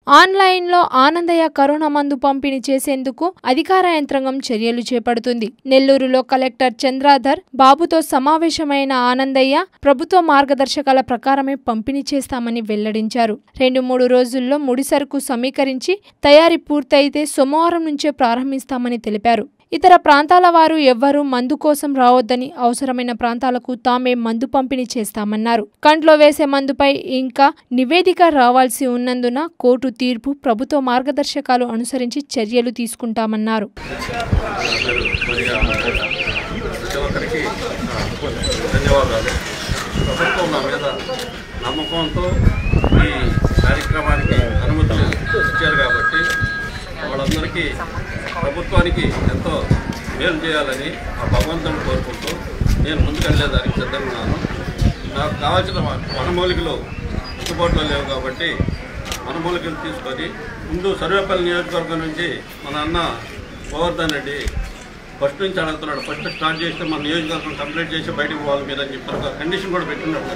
ఆన్లైన్లో ఆనందయ్య కరోనా మందు పంపిణీ చేసేందుకు అధికార యంత్రాంగం చర్యలు చేపడుతుంది నెల్లూరులో కలెక్టర్ చంద్రాధర్ బాబుతో సమావేశమైన ఆనందయ్య ప్రభుత్వ మార్గదర్శకాల ప్రకారమే పంపిణీ చేస్తామని వెల్లడించారు రెండు మూడు రోజుల్లో ముడిసరుకు సమీకరించి తయారీ పూర్తయితే సోమవారం నుంచే ప్రారంభిస్తామని తెలిపారు ఇతర ప్రాంతాల వారు ఎవ్వరూ మందు కోసం రావద్దని అవసరమైన ప్రాంతాలకు తామే మందు పంపిణీ చేస్తామన్నారు కంట్లో వేసే మందుపై ఇంకా నివేదిక రావాల్సి ఉన్నందున కోర్టు తీర్పు ప్రభుత్వ మార్గదర్శకాలు అనుసరించి చర్యలు తీసుకుంటామన్నారు కొద్దిగా ప్రతి ఒక్కరికి ధన్యవాదాలు ప్రభుత్వం నా మీద నమ్మకంతో ఈ కార్యక్రమానికి అనుమతులు ఇచ్చారు కాబట్టి వాళ్ళందరికీ ప్రభుత్వానికి ఎంతో మేలు చేయాలని ఆ భగవంతుని కోరుకుంటూ నేను ముందుకెళ్ళేదానికి సిద్ధంగా ఉన్నాను నాకు కావాల్సిన వనమూలికలు అందుబాటులో లేవు కాబట్టి వనమూలికలు తీసుకొని ముందు సర్వేపల్లి నియోజకవర్గం నుంచి మన అన్న గోవర్ధన్ రెడ్డి ఫస్ట్ నుంచి అడుగుతున్నాడు ఫస్ట్ స్టార్ట్ చేస్తే మన నియోజకవర్గం కంప్లీట్ చేసి బయటకు పోవాలి మీరు అని చెప్పి ఒక కండిషన్ కూడా పెట్టినాడు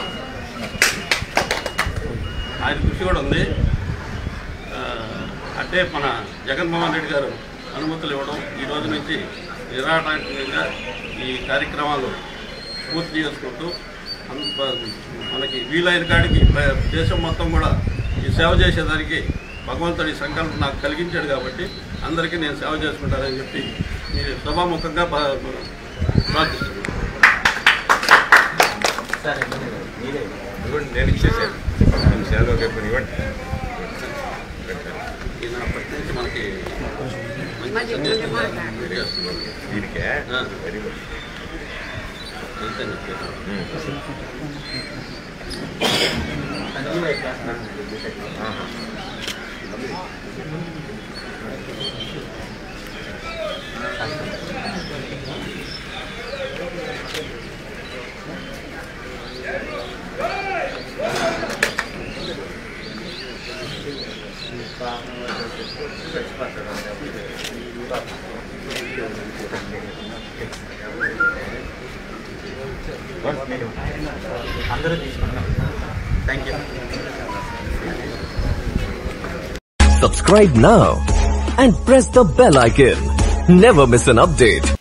ఆయన కృషి కూడా ఉంది ఆ, అంటే మన జగన్మోహన్ రెడ్డి గారు అనుమతులు ఇవ్వడం ఈ రోజు నుంచి నిరాటంకంగా ఈ కార్యక్రమాలు పూర్తి చేసుకుంటూ అంత మనకి వీలైన కాడికి ప్ర- దేశం మొత్తం కూడా ఈ సేవ చేసేదానికి భగవంతుడి సంకల్పం నాకు కలిగించాడు కాబట్టి అందరికీ నేను సేవ చేసుకుంటానని చెప్పి మీరు సభాముఖంగా ప్ర- ప్రార్థిస్తున్నాను ఇవ్వండి నేను ఇచ్చేసాను నేను సేవలోకి అయిపోయి ఇవ్వండి ఈయన అప్పటి నుంచి మనకి మంచి సందేశం తెలియజేస్తున్నాడు. దీనికే ఆ. వెరీ గుడ్ అంతే చెప్పేసి thank you Subscribe now and press the bell icon. Never miss an update.